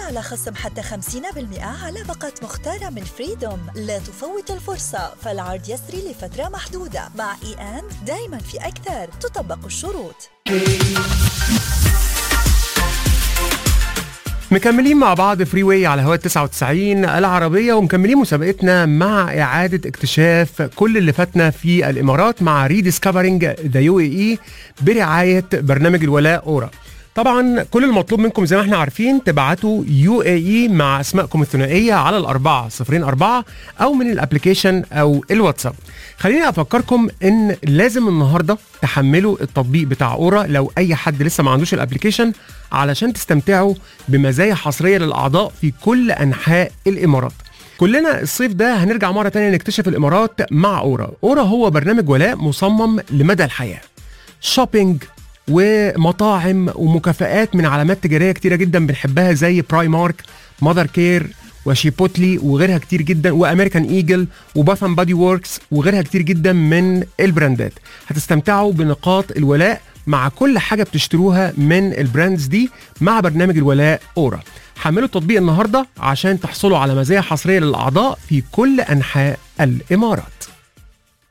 على خصم حتى 50% على باقة مختارة من فريدوم لا تفوت الفرصة فالعرض يسري لفترة محدودة مع اي ان دايما في أكثر تطبق الشروط مكملين مع بعض فري واي على هواء 99 العربية ومكملين مسابقتنا مع إعادة اكتشاف كل اللي فاتنا في الإمارات مع ريديسكفرينج ذا يو اي برعاية برنامج الولاء أورا طبعا كل المطلوب منكم زي ما احنا عارفين تبعتوا يو اي اي مع اسمائكم الثنائيه على الاربعه صفرين اربعه او من الابلكيشن او الواتساب خليني افكركم ان لازم النهارده تحملوا التطبيق بتاع اورا لو اي حد لسه ما عندوش الابلكيشن علشان تستمتعوا بمزايا حصريه للاعضاء في كل انحاء الامارات كلنا الصيف ده هنرجع مره تانية نكتشف الامارات مع اورا اورا هو برنامج ولاء مصمم لمدى الحياه شوبينج ومطاعم ومكافآت من علامات تجاريه كتيره جدا بنحبها زي براي مارك ماذر كير وشيبوتلي وغيرها كتير جدا وامريكان ايجل وباث اند بادي ووركس وغيرها كتير جدا من البراندات هتستمتعوا بنقاط الولاء مع كل حاجه بتشتروها من البراندز دي مع برنامج الولاء اورا حملوا التطبيق النهارده عشان تحصلوا على مزايا حصريه للاعضاء في كل انحاء الامارات